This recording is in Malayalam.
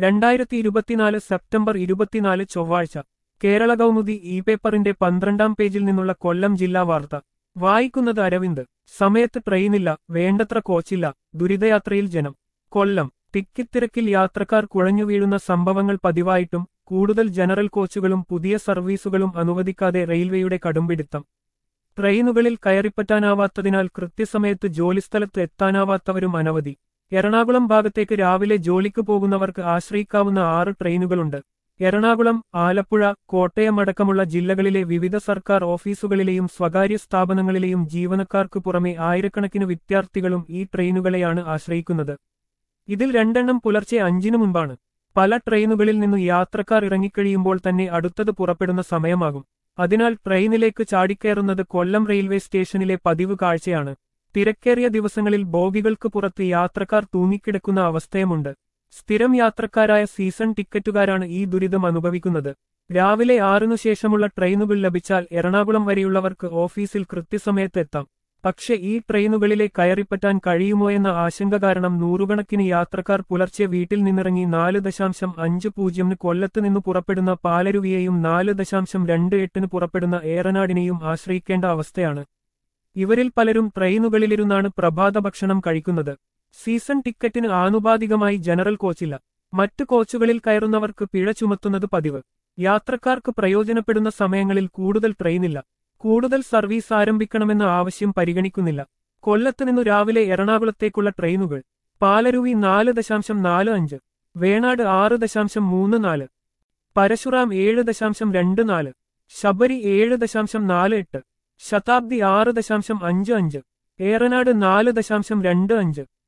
രണ്ടായിരത്തി ഇരുപത്തിനാല് സെപ്റ്റംബർ ഇരുപത്തിനാല് ചൊവ്വാഴ്ച കേരള കൗമുദി ഇ പേപ്പറിന്റെ പന്ത്രണ്ടാം പേജിൽ നിന്നുള്ള കൊല്ലം ജില്ലാ വാർത്ത വായിക്കുന്നത് അരവിന്ദ് സമയത്ത് ട്രെയിനില്ല വേണ്ടത്ര കോച്ചില്ല ദുരിതയാത്രയിൽ ജനം കൊല്ലം ടിക്കറ്റിരക്കിൽ യാത്രക്കാർ കുഴഞ്ഞു വീഴുന്ന സംഭവങ്ങൾ പതിവായിട്ടും കൂടുതൽ ജനറൽ കോച്ചുകളും പുതിയ സർവീസുകളും അനുവദിക്കാതെ റെയിൽവേയുടെ കടുംപിടുത്തം ട്രെയിനുകളിൽ കയറിപ്പറ്റാനാവാത്തതിനാൽ കൃത്യസമയത്ത് ജോലിസ്ഥലത്ത് എത്താനാവാത്തവരും അനവധി എറണാകുളം ഭാഗത്തേക്ക് രാവിലെ ജോലിക്ക് പോകുന്നവർക്ക് ആശ്രയിക്കാവുന്ന ആറ് ട്രെയിനുകളുണ്ട് എറണാകുളം ആലപ്പുഴ കോട്ടയം അടക്കമുള്ള ജില്ലകളിലെ വിവിധ സർക്കാർ ഓഫീസുകളിലെയും സ്വകാര്യ സ്ഥാപനങ്ങളിലെയും ജീവനക്കാർക്ക് പുറമെ ആയിരക്കണക്കിന് വിദ്യാർത്ഥികളും ഈ ട്രെയിനുകളെയാണ് ആശ്രയിക്കുന്നത് ഇതിൽ രണ്ടെണ്ണം പുലർച്ചെ അഞ്ചിനു മുൻപാണ് പല ട്രെയിനുകളിൽ നിന്നു യാത്രക്കാർ ഇറങ്ങിക്കഴിയുമ്പോൾ തന്നെ അടുത്തത് പുറപ്പെടുന്ന സമയമാകും അതിനാൽ ട്രെയിനിലേക്ക് ചാടിക്കയറുന്നത് കൊല്ലം റെയിൽവേ സ്റ്റേഷനിലെ പതിവ് കാഴ്ചയാണ് തിരക്കേറിയ ദിവസങ്ങളിൽ ബോഗികൾക്ക് പുറത്ത് യാത്രക്കാർ തൂങ്ങിക്കിടക്കുന്ന അവസ്ഥയുമുണ്ട് സ്ഥിരം യാത്രക്കാരായ സീസൺ ടിക്കറ്റുകാരാണ് ഈ ദുരിതം അനുഭവിക്കുന്നത് രാവിലെ ആറിനു ശേഷമുള്ള ട്രെയിനുകൾ ലഭിച്ചാൽ എറണാകുളം വരെയുള്ളവർക്ക് ഓഫീസിൽ കൃത്യസമയത്ത് എത്താം പക്ഷെ ഈ ട്രെയിനുകളിലെ കയറിപ്പറ്റാൻ കഴിയുമോ എന്ന ആശങ്ക കാരണം നൂറുകണക്കിന് യാത്രക്കാർ പുലർച്ചെ വീട്ടിൽ നിന്നിറങ്ങി നാല് ദശാംശം അഞ്ച് പൂജ്യമിന് കൊല്ലത്ത് നിന്ന് പുറപ്പെടുന്ന പാലരുവിയെയും നാല് ദശാംശം രണ്ട് എട്ടിന് പുറപ്പെടുന്ന ഏറനാടിനെയും ആശ്രയിക്കേണ്ട അവസ്ഥയാണ് ഇവരിൽ പലരും ട്രെയിനുകളിലിരുന്നാണ് പ്രഭാത ഭക്ഷണം കഴിക്കുന്നത് സീസൺ ടിക്കറ്റിന് ആനുപാതികമായി ജനറൽ കോച്ചില്ല മറ്റു കോച്ചുകളിൽ കയറുന്നവർക്ക് പിഴ ചുമത്തുന്നത് പതിവ് യാത്രക്കാർക്ക് പ്രയോജനപ്പെടുന്ന സമയങ്ങളിൽ കൂടുതൽ ട്രെയിനില്ല കൂടുതൽ സർവീസ് ആരംഭിക്കണമെന്ന ആവശ്യം പരിഗണിക്കുന്നില്ല കൊല്ലത്ത് നിന്നു രാവിലെ എറണാകുളത്തേക്കുള്ള ട്രെയിനുകൾ പാലരുവി നാല് ദശാംശം നാല് അഞ്ച് വേണാട് ആറ് ദശാംശം മൂന്ന് നാല് പരശുറാം ഏഴ് ദശാംശം രണ്ട് നാല് ശബരി ഏഴ് ദശാംശം നാല് എട്ട് ശതാബ്ദി ആറ് ദശാംശം അഞ്ച് അഞ്ച് ഏറനാട് നാല് ദശാംശം രണ്ട് അഞ്ച്